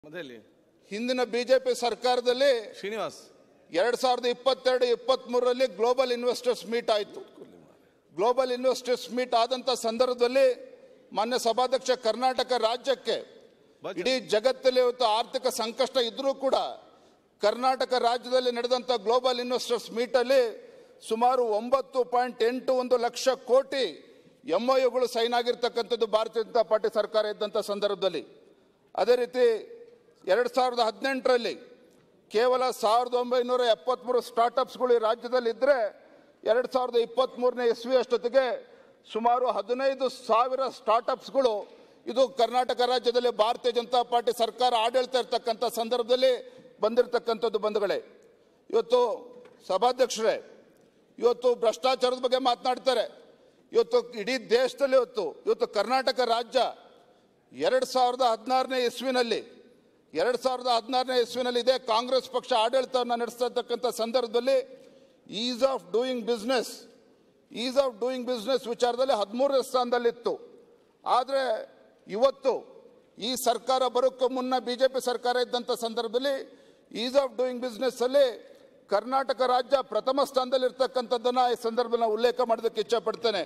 ಮೊದಲಿ ಹಿಂದಿನ ಬಿಜೆಪಿ ಸರ್ಕಾರದಲ್ಲಿ ಶ್ರೀನಿವಾಸ್ ಎರಡ್ ಸಾವಿರದ ಇಪ್ಪತ್ತೆರಡು ಇಪ್ಪತ್ತ್ ಮೂರರಲ್ಲಿ ಗ್ಲೋಬಲ್ ಇನ್ವೆಸ್ಟರ್ಸ್ ಮೀಟ್ ಆಯಿತು ಗ್ಲೋಬಲ್ ಇನ್ವೆಸ್ಟರ್ಸ್ ಮೀಟ್ ಆದಂತ ಸಂದರ್ಭದಲ್ಲಿ ಮಾನ್ಯ ಸಭಾಧ್ಯಕ್ಷ ಕರ್ನಾಟಕ ರಾಜ್ಯಕ್ಕೆ ಬಜೆಟ್. ಇಡೀ ಜಗತ್ತಲ್ಲಿ ಇವತ್ತು ಆರ್ಥಿಕ ಸಂಕಷ್ಟ ಇದ್ರೂ ಕೂಡ ಕರ್ನಾಟಕ ರಾಜ್ಯದಲ್ಲಿ ನಡೆದಂತ ಗ್ಲೋಬಲ್ ಇನ್ವೆಸ್ಟರ್ಸ್ ಮೀಟ್ ಅಲ್ಲಿ ಸುಮಾರು ಒಂಬತ್ತು ಪಾಯಿಂಟ್ ಎಂಟು ಒಂದು ಲಕ್ಷ ಕೋಟಿ ಎಂಒಯುಗಳು ಸೈನ್ ಆಗಿರ್ತಕ್ಕಂಥದ್ದು ಭಾರತೀಯ ಜನತಾ ಪಾರ್ಟಿ ಸರ್ಕಾರ ಇದ್ದಂಥ ಸಂದರ್ಭದಲ್ಲಿ ಅದೇ ರೀತಿ ಎರಡು ಸಾವಿರದ ಹದಿನೆಂಟರಲ್ಲಿ ಕೇವಲ ಸಾವಿರದ ಒಂಬೈನೂರ ಎಪ್ಪತ್ಮೂರು ಸ್ಟಾರ್ಟಪ್ಸ್ಗಳು ಈ ರಾಜ್ಯದಲ್ಲಿ ಇದ್ದರೆ ಎರಡು ಸಾವಿರದ ಇಪ್ಪತ್ತ್ಮೂರನೇ ಇಸ್ವಿ ಅಷ್ಟೊತ್ತಿಗೆ ಸುಮಾರು ಹದಿನೈದು ಸಾವಿರ ಸ್ಟಾರ್ಟಪ್ಸ್ಗಳು ಇದು ಕರ್ನಾಟಕ ರಾಜ್ಯದಲ್ಲಿ ಭಾರತೀಯ ಜನತಾ ಪಾರ್ಟಿ ಸರ್ಕಾರ ಆಡಳಿತ ಇರ್ತಕ್ಕಂಥ ಸಂದರ್ಭದಲ್ಲಿ ಬಂದಿರತಕ್ಕಂಥದ್ದು ಬಂಧುಗಳೇ ಇವತ್ತು ಸಭಾಧ್ಯಕ್ಷರೇ ಇವತ್ತು ಭ್ರಷ್ಟಾಚಾರದ ಬಗ್ಗೆ ಮಾತನಾಡ್ತಾರೆ ಇವತ್ತು ಇಡೀ ದೇಶದಲ್ಲಿ ಇವತ್ತು ಇವತ್ತು ಕರ್ನಾಟಕ ರಾಜ್ಯ ಎರಡು ಸಾವಿರದ ಹದಿನಾರನೇ ಇಸ್ವಿನಲ್ಲಿ ಎರಡು ಸಾವಿರದ ಹದಿನಾರನೇ ಇಸ್ವಿನಲ್ಲಿ ಇದೇ ಕಾಂಗ್ರೆಸ್ ಪಕ್ಷ ಆಡಳಿತವನ್ನು ನಡೆಸ್ತಾ ಇರ್ತಕ್ಕಂಥ ಸಂದರ್ಭದಲ್ಲಿ ease of doing business ease of doing business ವಿಚಾರದಲ್ಲಿ ಹದಿಮೂರನೇ ಸ್ಥಾನದಲ್ಲಿತ್ತು ಆದರೆ ಇವತ್ತು ಈ ಸರ್ಕಾರ ಬರೋಕ್ಕೂ ಮುನ್ನ ಬಿ ಜೆ ಪಿ ಸರ್ಕಾರ ಇದ್ದಂಥ ಸಂದರ್ಭದಲ್ಲಿ ಈಸ್ ಆಫ್ ಡೂಯಿಂಗ್ ಬಿಸ್ನೆಸ್ ಅಲ್ಲಿ ಕರ್ನಾಟಕ ರಾಜ್ಯ ಪ್ರಥಮ ಸ್ಥಾನದಲ್ಲಿ ಇರ್ತಕ್ಕಂಥದ್ದನ್ನ ಈ ಸಂದರ್ಭದಲ್ಲಿ ನಾನು ಉಲ್ಲೇಖ ಮಾಡೋದಕ್ಕೆ ಇಚ್ಛೆ ಪಡ್ತೇನೆ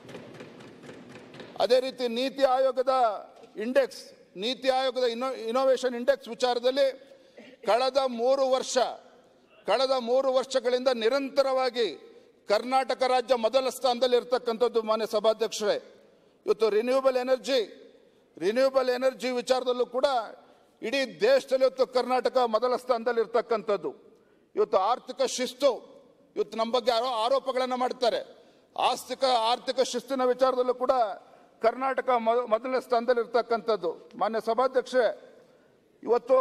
ಅದೇ ರೀತಿ ನೀತಿ ಆಯೋಗದ ಇಂಡೆಕ್ಸ್ ನೀತಿ ಆಯೋಗದ ಇನೋ ಇನೋವೇಷನ್ ಇಂಡೆಕ್ಸ್ ವಿಚಾರದಲ್ಲಿ ಕಳೆದ ಮೂರು ವರ್ಷ ಕಳೆದ ಮೂರು ವರ್ಷಗಳಿಂದ ನಿರಂತರವಾಗಿ ಕರ್ನಾಟಕ ರಾಜ್ಯ ಮೊದಲ ಸ್ಥಾನದಲ್ಲಿ ಇರ್ತಕ್ಕಂಥದ್ದು ಮಾನ್ಯ ಸಭಾಧ್ಯಕ್ಷರೇ ಇವತ್ತು ರಿನ್ಯೂಬಲ್ ಎನರ್ಜಿ ರಿನ್ಯೂಬಲ್ ಎನರ್ಜಿ ವಿಚಾರದಲ್ಲೂ ಕೂಡ ಇಡೀ ದೇಶದಲ್ಲಿ ಇವತ್ತು ಕರ್ನಾಟಕ ಮೊದಲ ಸ್ಥಾನದಲ್ಲಿ ಇರ್ತಕ್ಕಂಥದ್ದು ಇವತ್ತು ಆರ್ಥಿಕ ಶಿಸ್ತು ಇವತ್ತು ನಮ್ಮ ಬಗ್ಗೆ ಆರೋ ಆರೋಪಗಳನ್ನು ಮಾಡ್ತಾರೆ ಆಸ್ತಿಕ ಆರ್ಥಿಕ ಶಿಸ್ತಿನ ವಿಚಾರದಲ್ಲೂ ಕೂಡ ಕರ್ನಾಟಕ ಮೊದ- ಮೊದಲನೇ ಸ್ಥಾನದಲ್ಲಿ ಇರ್ತಕ್ಕಂಥದ್ದು ಮಾನ್ಯ ಸಭಾಧ್ಯಕ್ಷೆ ಇವತ್ತು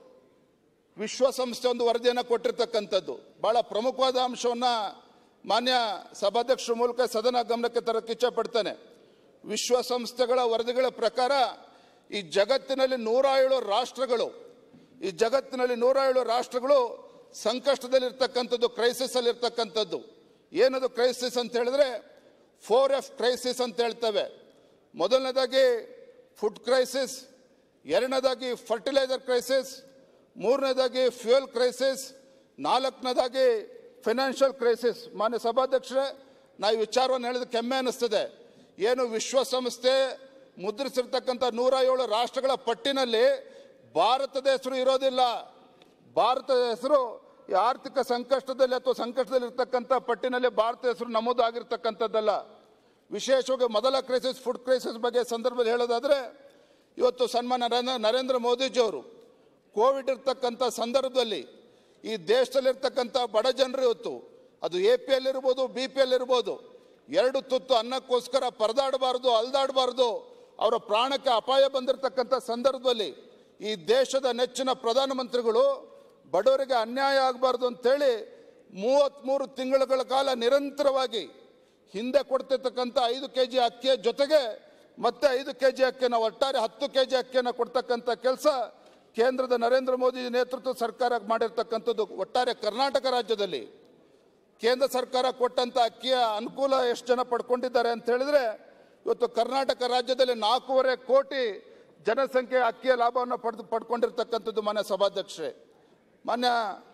ವಿಶ್ವಸಂಸ್ಥೆ ಒಂದು ವರದಿಯನ್ನು ಕೊಟ್ಟಿರ್ತಕ್ಕಂಥದ್ದು ಬಹಳ ಪ್ರಮುಖವಾದ ಅಂಶವನ್ನ ಮಾನ್ಯ ಸಭಾಧ್ಯಕ್ಷರ ಮೂಲಕ ಸದನ ಗಮನಕ್ಕೆ ತರಕ್ಕೆ ಇಚ್ಛೆ ಪಡ್ತಾನೆ ವಿಶ್ವಸಂಸ್ಥೆಗಳ ವರದಿಗಳ ಪ್ರಕಾರ ಈ ಜಗತ್ತಿನಲ್ಲಿ ನೂರ ಏಳು ರಾಷ್ಟ್ರಗಳು ಈ ಜಗತ್ತಿನಲ್ಲಿ ನೂರ ಏಳು ರಾಷ್ಟ್ರಗಳು ಸಂಕಷ್ಟದಲ್ಲಿರ್ತಕ್ಕಂಥದ್ದು ಕ್ರೈಸಿಸ್ ಅಲ್ಲಿ ಇರ್ತಕ್ಕಂಥದ್ದು ಏನದು ಕ್ರೈಸಿಸ್ ಅಂತ ಹೇಳಿದ್ರೆ ಫೋರ್ ಎಫ್ ಕ್ರೈಸಿಸ್ ಅಂತ ಹೇಳ್ತೇವೆ ಮೊದಲನೇದಾಗಿ ಫುಡ್ ಕ್ರೈಸಿಸ್ ಎರಡನೇದಾಗಿ ಫರ್ಟಿಲೈಸರ್ ಕ್ರೈಸಿಸ್ ಮೂರನೇದಾಗಿ ಫ್ಯೂಯಲ್ ಕ್ರೈಸಿಸ್ ನಾಲ್ಕನೇದಾಗಿ ಫೈನಾನ್ಷಿಯಲ್ ಕ್ರೈಸಿಸ್ ಮಾನ್ಯ ಸಭಾಧ್ಯಕ್ಷರೇ ನಾವು ಈ ವಿಚಾರವನ್ನು ಹೇಳಿದ ಕೆಮ್ಮೆ ಅನ್ನಿಸ್ತದೆ ಏನು ವಿಶ್ವಸಂಸ್ಥೆ ಮುದ್ರಿಸಿರ್ತಕ್ಕಂಥ ನೂರ ಏಳು ರಾಷ್ಟ್ರಗಳ ಪಟ್ಟಿನಲ್ಲಿ ಭಾರತದ ಹೆಸರು ಇರೋದಿಲ್ಲ ಭಾರತದ ಹೆಸರು ಈ ಆರ್ಥಿಕ ಸಂಕಷ್ಟದಲ್ಲಿ ಅಥವಾ ಸಂಕಷ್ಟದಲ್ಲಿ ಇರ್ತಕ್ಕಂಥ ಪಟ್ಟಿನಲ್ಲಿ ಭಾರತ ಹೆಸರು ನಮೂದಾಗಿರ್ತಕ್ಕಂಥದ್ದಲ್ಲ ವಿಶೇಷವಾಗಿ ಮೊದಲ ಕ್ರೈಸಿಸ್ ಫುಡ್ ಕ್ರೈಸಿಸ್ ಬಗ್ಗೆ ಸಂದರ್ಭದಲ್ಲಿ ಹೇಳೋದಾದ್ರೆ ಇವತ್ತು ಸನ್ಮಾನ ನರೇಂದ್ರ ನರೇಂದ್ರ ಮೋದಿಜಿಯವರು ಕೋವಿಡ್ ಇರ್ತಕ್ಕಂಥ ಸಂದರ್ಭದಲ್ಲಿ ಈ ದೇಶದಲ್ಲಿರ್ತಕ್ಕಂಥ ಬಡ ಜನರು ಇವತ್ತು ಅದು ಎ ಪಿ ಎಲ್ ಇರ್ಬೋದು ಬಿ ಪಿ ಎಲ್ ಇರ್ಬೋದು ಎರಡು ತುತ್ತು ಅನ್ನಕ್ಕೋಸ್ಕರ ಪರದಾಡಬಾರ್ದು ಅಲ್ದಾಡಬಾರ್ದು ಅವರ ಪ್ರಾಣಕ್ಕೆ ಅಪಾಯ ಬಂದಿರತಕ್ಕಂಥ ಸಂದರ್ಭದಲ್ಲಿ ಈ ದೇಶದ ನೆಚ್ಚಿನ ಪ್ರಧಾನಮಂತ್ರಿಗಳು ಬಡವರಿಗೆ ಅನ್ಯಾಯ ಆಗಬಾರ್ದು ಅಂತೇಳಿ ಮೂವತ್ತ್ಮೂರು ತಿಂಗಳುಗಳ ಕಾಲ ನಿರಂತರವಾಗಿ ಹಿಂದೆ ಕೊಡ್ತಿರ್ತಕ್ಕಂಥ ಐದು ಕೆ ಜಿ ಅಕ್ಕಿಯ ಜೊತೆಗೆ ಮತ್ತೆ ಐದು ಕೆ ಜಿ ಅಕ್ಕಿಯನ್ನು ಒಟ್ಟಾರೆ ಹತ್ತು ಕೆ ಜಿ ಅಕ್ಕಿಯನ್ನು ಕೊಡ್ತಕ್ಕಂಥ ಕೆಲಸ ಕೇಂದ್ರದ ನರೇಂದ್ರ ಮೋದಿ ನೇತೃತ್ವದ ಸರ್ಕಾರ ಮಾಡಿರ್ತಕ್ಕಂಥದ್ದು ಒಟ್ಟಾರೆ ಕರ್ನಾಟಕ ರಾಜ್ಯದಲ್ಲಿ ಕೇಂದ್ರ ಸರ್ಕಾರ ಕೊಟ್ಟಂತ ಅಕ್ಕಿಯ ಅನುಕೂಲ ಎಷ್ಟು ಜನ ಪಡ್ಕೊಂಡಿದ್ದಾರೆ ಅಂತ ಹೇಳಿದ್ರೆ ಇವತ್ತು ಕರ್ನಾಟಕ ರಾಜ್ಯದಲ್ಲಿ ನಾಲ್ಕೂವರೆ ಕೋಟಿ ಜನಸಂಖ್ಯೆ ಅಕ್ಕಿಯ ಲಾಭವನ್ನು ಪಡೆದು ಪಡ್ಕೊಂಡಿರ್ತಕ್ಕಂಥದ್ದು ಮಾನ್ಯ ಸಭಾಧ್ಯಕ್ಷರೇ ಮಾನ್ಯ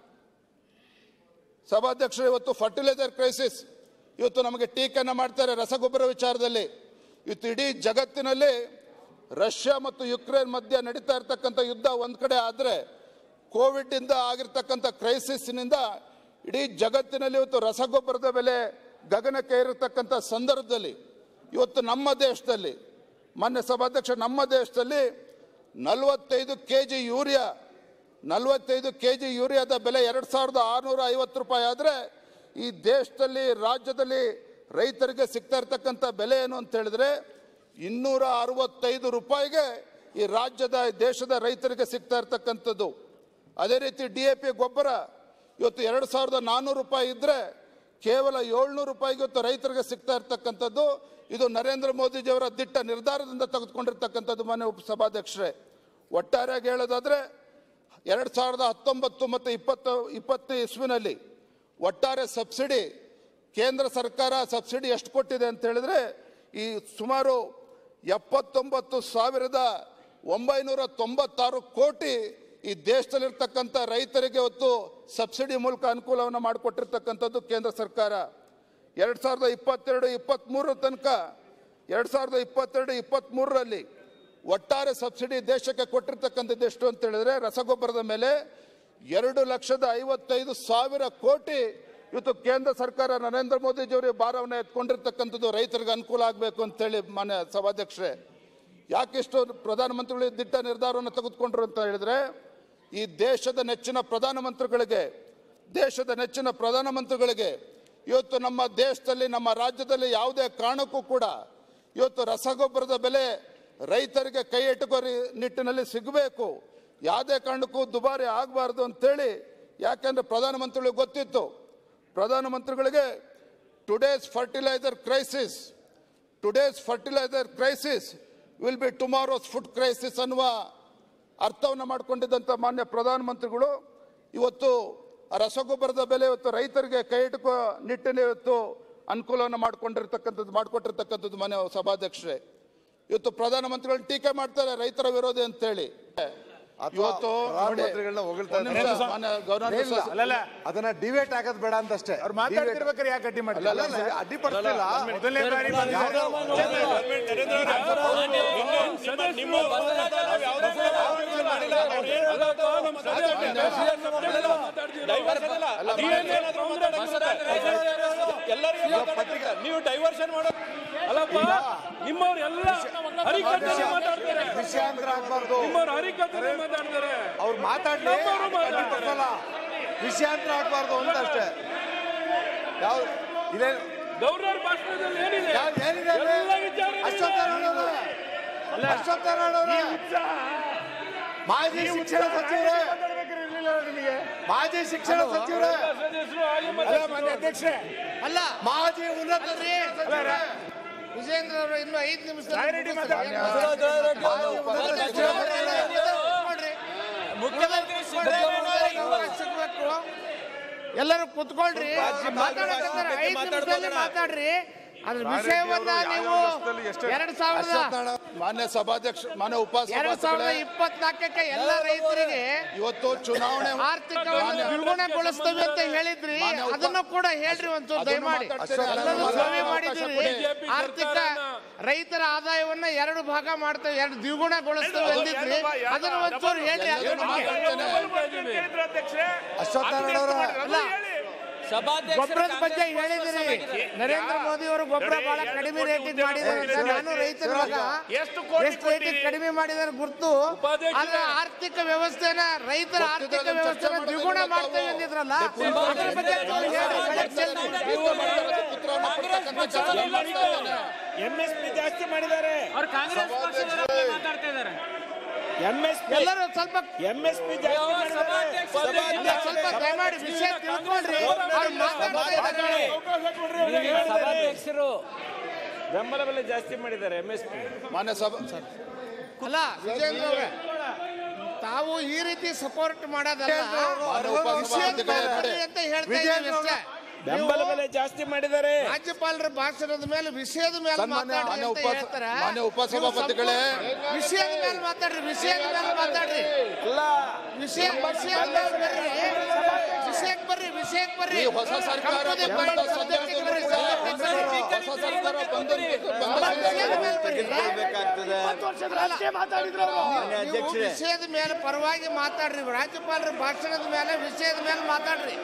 ಸಭಾಧ್ಯಕ್ಷರು ಇವತ್ತು ಫರ್ಟಿಲೈಸರ್ ಕ್ರೈಸಿಸ್ ಇವತ್ತು ನಮಗೆ ಟೀಕೆಯನ್ನು ಮಾಡ್ತಾರೆ ರಸಗೊಬ್ಬರ ವಿಚಾರದಲ್ಲಿ ಇವತ್ತು ಇಡೀ ಜಗತ್ತಿನಲ್ಲಿ ರಷ್ಯಾ ಮತ್ತು ಯುಕ್ರೇನ್ ಮಧ್ಯೆ ನಡೀತಾ ಇರತಕ್ಕಂಥ ಯುದ್ಧ ಒಂದು ಕಡೆ ಆದರೆ ಕೋವಿಡ್ ಇಂದ ಆಗಿರ್ತಕ್ಕಂಥ ಕ್ರೈಸಿಸ್ನಿಂದ ಇಡೀ ಜಗತ್ತಿನಲ್ಲಿ ಇವತ್ತು ರಸಗೊಬ್ಬರದ ಬೆಲೆ ಗಗನಕ್ಕೆ ಏರಿರ್ತಕ್ಕಂಥ ಸಂದರ್ಭದಲ್ಲಿ ಇವತ್ತು ನಮ್ಮ ದೇಶದಲ್ಲಿ ಮಾನ್ಯ ಸಭಾಧ್ಯಕ್ಷ ನಮ್ಮ ದೇಶದಲ್ಲಿ ನಲವತ್ತೈದು ಕೆ ಜಿ ಯೂರಿಯಾ ನಲವತ್ತೈದು ಕೆ ಜಿ ಯೂರಿಯಾದ ಬೆಲೆ ಎರಡು ಸಾವಿರದ ಆರುನೂರ ಐವತ್ತು ರೂಪಾಯಿ ಆದರೆ ಈ ದೇಶದಲ್ಲಿ ರಾಜ್ಯದಲ್ಲಿ ರೈತರಿಗೆ ಸಿಗ್ತಾ ಇರ್ತಕ್ಕಂಥ ಬೆಲೆ ಏನು ಅಂತ ಹೇಳಿದ್ರೆ ಇನ್ನೂರ ಅರವತ್ತೈದು ರೂಪಾಯಿಗೆ ಈ ರಾಜ್ಯದ ದೇಶದ ರೈತರಿಗೆ ಸಿಗ್ತಾ ಇರ್ತಕ್ಕಂಥದ್ದು ಅದೇ ರೀತಿ ಡಿ ಎ ಪಿ ಗೊಬ್ಬರ ಇವತ್ತು ಎರಡು ಸಾವಿರದ ನಾನ್ನೂರು ರೂಪಾಯಿ ಇದ್ದರೆ ಕೇವಲ ಏಳ್ನೂರು ರೂಪಾಯಿಗೆ ಇವತ್ತು ರೈತರಿಗೆ ಸಿಗ್ತಾ ಇರ್ತಕ್ಕಂಥದ್ದು ಇದು ನರೇಂದ್ರ ಮೋದಿಜಿಯವರ ದಿಟ್ಟ ನಿರ್ಧಾರದಿಂದ ತೆಗೆದುಕೊಂಡಿರ್ತಕ್ಕಂಥದ್ದು ಮಾನ್ಯ ಉಪ ಸಭಾಧ್ಯಕ್ಷರೇ ಒಟ್ಟಾರೆಯಾಗಿ ಹೇಳೋದಾದ್ರೆ ಎರಡು ಸಾವಿರದ ಹತ್ತೊಂಬತ್ತು ಮತ್ತು ಇಪ್ಪತ್ತು ಇಪ್ಪತ್ತು ಇಸ್ವಿನಲ್ಲಿ ಒಟ್ಟಾರೆ ಸಬ್ಸಿಡಿ ಕೇಂದ್ರ ಸರ್ಕಾರ ಸಬ್ಸಿಡಿ ಎಷ್ಟು ಕೊಟ್ಟಿದೆ ಅಂತ ಹೇಳಿದ್ರೆ ಈ ಸುಮಾರು ಎಪ್ಪತ್ತೊಂಬತ್ತು ಸಾವಿರದ ಒಂಬೈನೂರ ತೊಂಬತ್ತಾರು ಕೋಟಿ ಈ ದೇಶದಲ್ಲಿರ್ತಕ್ಕಂಥ ರೈತರಿಗೆ ಇವತ್ತು ಸಬ್ಸಿಡಿ ಮೂಲಕ ಅನುಕೂಲವನ್ನು ಮಾಡಿಕೊಟ್ಟಿರ್ತಕ್ಕಂಥದ್ದು ಕೇಂದ್ರ ಸರ್ಕಾರ ಎರಡು ಸಾವಿರದ ಇಪ್ಪತ್ತೆರಡು ಇಪ್ಪತ್ತ್ಮೂರರ ತನಕ ಎರಡು ಸಾವಿರದ ಇಪ್ಪತ್ತೆರಡು ಇಪ್ಪತ್ತ್ಮೂರರಲ್ಲಿ ಒಟ್ಟಾರೆ ಸಬ್ಸಿಡಿ ದೇಶಕ್ಕೆ ಕೊಟ್ಟಿರ್ತಕ್ಕಂಥದ್ದು ಎಷ್ಟು ಅಂತ ಹೇಳಿದ್ರೆ ರಸಗೊಬ್ಬರದ ಮೇಲೆ ಎರಡು ಲಕ್ಷದ ಐವತ್ತೈದು ಸಾವಿರ ಕೋಟಿ ಇವತ್ತು ಕೇಂದ್ರ ಸರ್ಕಾರ ನರೇಂದ್ರ ಮೋದಿಜಿಯವರಿಗೆ ಭಾರವನ್ನು ಎತ್ಕೊಂಡಿರ್ತಕ್ಕಂಥದ್ದು ರೈತರಿಗೆ ಅನುಕೂಲ ಆಗಬೇಕು ಅಂತೇಳಿ ಮಾನ್ಯ ಸಭಾಧ್ಯಕ್ಷರೇ ಯಾಕೆಷ್ಟು ಪ್ರಧಾನಮಂತ್ರಿಗಳು ಈ ದಿಟ್ಟ ನಿರ್ಧಾರವನ್ನು ತೆಗೆದುಕೊಂಡ್ರು ಅಂತ ಹೇಳಿದ್ರೆ ಈ ದೇಶದ ನೆಚ್ಚಿನ ಪ್ರಧಾನಮಂತ್ರಿಗಳಿಗೆ ದೇಶದ ನೆಚ್ಚಿನ ಪ್ರಧಾನಮಂತ್ರಿಗಳಿಗೆ ಇವತ್ತು ನಮ್ಮ ದೇಶದಲ್ಲಿ ನಮ್ಮ ರಾಜ್ಯದಲ್ಲಿ ಯಾವುದೇ ಕಾರಣಕ್ಕೂ ಕೂಡ ಇವತ್ತು ರಸಗೊಬ್ಬರದ ಬೆಲೆ ರೈತರಿಗೆ ಕೈ ಎಟುಕೋ ರೀ- ನಿಟ್ಟಿನಲ್ಲಿ ಸಿಗಬೇಕು ಯಾವುದೇ ಕಾರಣಕ್ಕೂ ದುಬಾರಿ ಆಗಬಾರ್ದು ಅಂತೇಳಿ ಯಾಕೆಂದ್ರೆ ಪ್ರಧಾನಮಂತ್ರಿಗಳಿಗೆ ಗೊತ್ತಿತ್ತು ಪ್ರಧಾನಮಂತ್ರಿಗಳಿಗೆ today's fertilizer crisis today's fertilizer crisis will be tomorrow's food crisis ಅನ್ನುವ ಅರ್ಥವನ್ನು ಮಾಡಿಕೊಂಡಿದ್ದಂಥ ಮಾನ್ಯ ಪ್ರಧಾನಮಂತ್ರಿಗಳು ಇವತ್ತು ಆ ರಸಗೊಬ್ಬರದ ಬೆಲೆ ಇವತ್ತು ರೈತರಿಗೆ ಕೈ ಇಟ್ಕೋ ನಿಟ್ಟಿನ ಇವತ್ತು ಅನುಕೂಲವನ್ನು ಮಾಡಿಕೊಂಡಿರ್ತಕ್ಕಂಥದ್ದು ಮಾಡಿಕೊಟ್ಟಿರ್ತಕ್ಕಂಥದ್ದು ಮಾನ್ಯ ಸಭಾಧ್ಯಕ್ಷರೇ ಇವತ್ತು ಪ್ರಧಾನಮಂತ್ರಿಗಳು ಟೀಕೆ ಮಾಡ್ತಾರೆ ರೈತರ ವಿರೋಧಿ ಅಂತೇಳಿ ಇವತ್ತು ನೋಡಿ, ಪ್ರಧಾನಮಂತ್ರಿಗಳನ್ನ ಹೊಗಳ್ತಾ ಒಂದು ನಿಮಿಷ, ಮಾನ್ಯ ಗೌರವಾನ್ವಿತ ಇಲ್ಲ, ಸದಸ್ಯ- ಅಲ್ಲಲ್ಲ ಅದನ್ನ ಡಿಬೇಟ್ ಆಗೋದ್ ಬೇಡ ಅಂತಷ್ಟೇ ಅವ್ರು ಮಾತಾಡ್ತಿರ್ಬೇಕಾದ್ರೆ ಯಾಕೆ ಅಡ್ಡಿ ಮಾಡ್ತಾರೆ ಅಲ್ಲ, ಅಲ್ಲ, ಅಡ್ಡಿಪಡಿಸ್ತಿಲ್ಲ ಮೊದಲನೇ ಬಾರಿ ನೀವು ಡೈವರ್ಷನ್ ಮಾಡೋ ಅಲ್ಲಪ್ಪ ನಿಮ್ಮವ್ರೆಲ್ಲ ಹರಿಕಥೆ ಮಾತಾಡ್ತಾರೆ ವಿಷಯಾಂತರ ಆಗ್ಬಾರ್ದು ನಿಮ್ಮವ್ರು ಹರಿಕಥೆ ಮಾತಾಡ್ತಾರೆ ಅವ್ರು ಮಾತಾಡ್ಲಿ ನಮ್ಮವ್ರು ಮಾತಾಡ್ತಾರೆ. ಅಡ್ಡಿಪಡಿಸಲ್ಲ. ವಿಷಯಾಂತರ ಆಗ್ಬಾರ್ದು ಅಂತ ಅಷ್ಟೇ ಯಾವ ಇದೇ ಗೌರವ್ರ ಭಾಷಣದಲ್ಲಿ ಏನಿದೆ ಯಾವ್ದು ಏನಿದೆ ಅಲ್ಲಿ? ಎಲ್ಲ ವಿಚಾರ ಅಶ್ವತ್ಥ ನಾರಾಯಣವ್ರೆ. ಅಶ್ವತ್ಥ ನಾರಾಯಣವ್ರೆ. ಮಾಜಿ ಶಿಕ್ಷಣ ಸಚಿವರೇ ಮಾಜಿ ಶಿಕ್ಷಣ ಸಚಿವರೇ ಸದಸ್ಯರು ಹಾಗೆ ಅಲ್ಲ ಮಾತಾಡ್ತಾರೆ. ಮಾನ್ಯ ಅಧ್ಯಕ್ಷೆ ಅಲ್ಲ ಮಾಜಿ ಉನ್ನತ ಶಿಕ್ಷಣ ಸಚಿವರೇ ವಿಜೇಂದ್ರ ಅವರು ಇನ್ನು ಐದು ನಿಮಿಷದಲ್ಲಿ ರಾಯರೆಡ್ಡಿ ಮುಗಿಸ್ತಾರೆ. ಮಾತಾಡ್ತಾರೆ. ಮಾಜಿ ಉನ್ನತ ಶಿಕ್ಷಣ ಸಚಿವರೇ ಕೂತ್ಕೊಳ್ರಿ. ಮುಖ್ಯಮಂತ್ರಿ ಅವಕಾಶ ಸಿಗ್ಬೇಕು. ಎಲ್ಲರೂ ಕುತ್ಕೊಳ್ರಿ ಮಾತಾಡಕತ್ತಾರ. ಐದು ನಿಮಿಷದಲ್ಲಿ ಮಾತಾಡ್ರಿ ಅದ್ರ ವಿಷಯವನ್ನ ನೀವು ಎರಡ್ ಸಾವಿರದ ಅಶ್ವತ್ಥ ನಾರಾಯಣ, ಮಾನ್ಯ ಸಭಾಧ್ಯಕ್ಷ ಮಾನ್ಯ ಎರಡ್ ಸಾವಿರದ ಉಪಸಭಾಧ್ಯಕ್ಷರೇ ಇಪ್ಪತ್ನಾಲ್ಕಕ್ಕೆ ಎಲ್ಲ ರೈತರಿಗೆ ಇವತ್ತು ಚುನಾವಣೆ ಆರ್ಥಿಕವಾಗಿ ದ್ವಿಗುಣಗೊಳಿಸ್ತೇವೆ ಅಂತ ಹೇಳಿದ್ರಿ ಮಾನ್ಯ ಉಪ- ಅದನ್ನು ಕೂಡ ಹೇಳ್ರಿ ಒಂಚೂರು ಅದನ್ನು ದಯಮಾಡಿ ಮಾತಾಡ್ತೇನೆ. ಎಲ್ಲರೂ ಅದನ್ನು ಸರ್ವೆ ಅವಕಾಶ ಮಾಡಿದ್ದೀರಿ ಕೊಡಿ. ಬಿಜೆಪಿ ಆರ್ಥಿಕ ಸರ್ಕಾರನ- ರೈತರ ಆದಾಯವನ್ನ ಎರಡು ಭಾಗ ಮಾಡ್ತೇವೆ ಎರಡು ದ್ವಿಗುಣಗೊಳಿಸ್ತೇವೆ ಅಂದಿದ್ರಿ ಅದನ್ನು ಒಂಚೂರು ಹೇಳಿ ಅದನ್ನು ಎಲ್ಲರೂ ಮಾತಾಡ್ತೇನೆ. ಮಾತಾಡ್ತೇನೆ. ಅಶ್ವತ್ಥ ನಾರಾಯಣವ್ರೆ ಅಲ್ಲ ಗೊಬ್ಬರದ ಬಗ್ಗೆ ಹೇಳಿದಿರಿ ನರೇಂದ್ರ ಮೋದಿ ಅವರು ಗೊಬ್ಬರ ಬಹಳ ಕಡಿಮೆ ರೇಟಿಗೆ ಮಾಡಿದ್ದಾರೆ ಅಂತ. ನಾನು ರೈತರ ಮಗ ಎಷ್ಟು ಕೋಟಿ ಎಷ್ಟು ರೇಟಿಗೆ ಕಡಿಮೆ ಮಾಡಿದಾರೆ ಗುರ್ತು ಉಪಾಧ್ಯಕ್ಷರೇ. ಆದ್ರೆ ಆರ್ಥಿಕ ವ್ಯವಸ್ಥೆನ ರೈತರ ಆರ್ಥಿಕ ಗೊತ್ತಿದ್ದವ್ರನ್ನ ವ್ಯವಸ್ಥೆನ ಚರ್ಚೆ ದ್ವಿಗುಣ ಮಾಡ್ಬೇಕು ಮಾಡ್ತೇವೆ ತಾವು. ಅಂದಿದ್ರಲ್ಲ ಅದ್ರ ಬಗ್ಗೆ ಒಂಚೂರು ಹೇಳಿ ಕಲೆಕ್ಷನ್ ನೀವು ಮಾಡಿರೋದಕ್ಕೆ ಉತ್ತರವನ್ನು ಕೊಡ್ತಕ್ಕಂಥ ಚರ್ಚೆ ಮಾಡ್ತಾ ಇದ್ದೇನೆ. ಎಂ ಎಸ್ ಪಿ ಜಾಸ್ತಿ ಮಾಡಿದ್ದಾರೆ ಅವ್ರು ಕಾಂಗ್ರೆಸ್ ಪಕ್ಷದವರ ಮಾತಾಡ್ತಾ ಇದ್ದಾರೆ ಎಂ ಎಸ್ ಪಿ ಎಲ್ಲರೂ ಸ್ವಲ್ಪ ಎಂ ಎಸ್ ಪಿ ಜಾಸ್ತಿ ಮಾಡಿದ್ದಾರೆ ಅಲ್ಲ, ಸ್ವಲ್ಪ ದಯಮಾಡಿ ವಿಷಯ ತಿಳ್ಕೊಳ್ರಿ ಅವ್ರು ಮಾತಾಡ್ತಾ ಇದ್ದಾರೆ ಸಭಾಧ್ಯಕ್ಷರು ಬೆಂಬಲ ಬೆಲೆ ಜಾಸ್ತಿ ಮಾಡಿದ್ದಾರೆ ಎಂ ಎಸ್ ಪಿ ಮಾನ್ಯ ಸಭಾ ಅಲ್ಲ ವಿಜೇಂದ್ರ ಅವರೇ ತಾವು ಈ ರೀತಿ ಸಪೋರ್ಟ್ ಮಾಡೋದಲ್ಲ ಮಾನ್ಯ ಉಪಸಭಾಧ್ಯಕ್ಷರೇ ಬರ್ರಿ ನೋಡಿ. ಅಂತ ಹೇಳ್ತಾ ಇದ್ದೀವಿ ಅಷ್ಟೇ ಬೆಂಬಲ ನೀವು ಬೆಲೆ ಜಾಸ್ತಿ ಮಾಡಿದ್ದಾರೆ ರಾಜ್ಯಪಾಲರ ಭಾಷಣದ ಮೇಲೆ ವಿಷಯದ ಮೇಲೆ ಸನ್ಮಾನ್ಯ ಮಾತಾಡ್ರಿ ಮಾನ್ಯ ಅಂತ ಉಪ ಹೇಳ್ತಾರ ಮಾನ್ಯ ಉಪಸಭಾಪತಿಗಳೇ ವಿಷಯದ ಮೇಲೆ ಮಾತಾಡ್ರಿ ವಿಷಯದ ಮೇಲೆ ಮಾತಾಡ್ರಿ ಇಲ್ಲ ವಿಷಯ ವಿಷಯದ ಮೇಲೆ ಬರ್ರಿ ವಿಷಯಕ್ಕೆ ಬರ್ರಿ ವಿಷಯಕ್ಕೆ ಬರ್ರಿ ಈ ಹೊಸ ಸರ್ಕಾರ ಕಂಪನಿ ಬಂದ ಪಾಯಿಂಟ್ ಸಂದರ್ಭದಲ್ಲಿ ಬರ್ರಿ, ಕೂಡ ಸಬ್ಜೆಕ್ಟಿಗೆ ಬರ್ರಿ. ಹೊಸ ಸರ್ಕಾರ ಬಂದ ವಿಷಯದ ಮೇಲೆ ಬರ್ರಿ. ನೀವು ವಿಷಯದ ಮೇಲೆ ಪರವಾಗಿ ಮಾತಾಡ್ರಿ ರಾಜ್ಯಪಾಲರ ಭಾಷಣದ ಮೇಲೆ ವಿಷಯದ ಮೇಲೆ ಮಾತಾಡ್ರಿ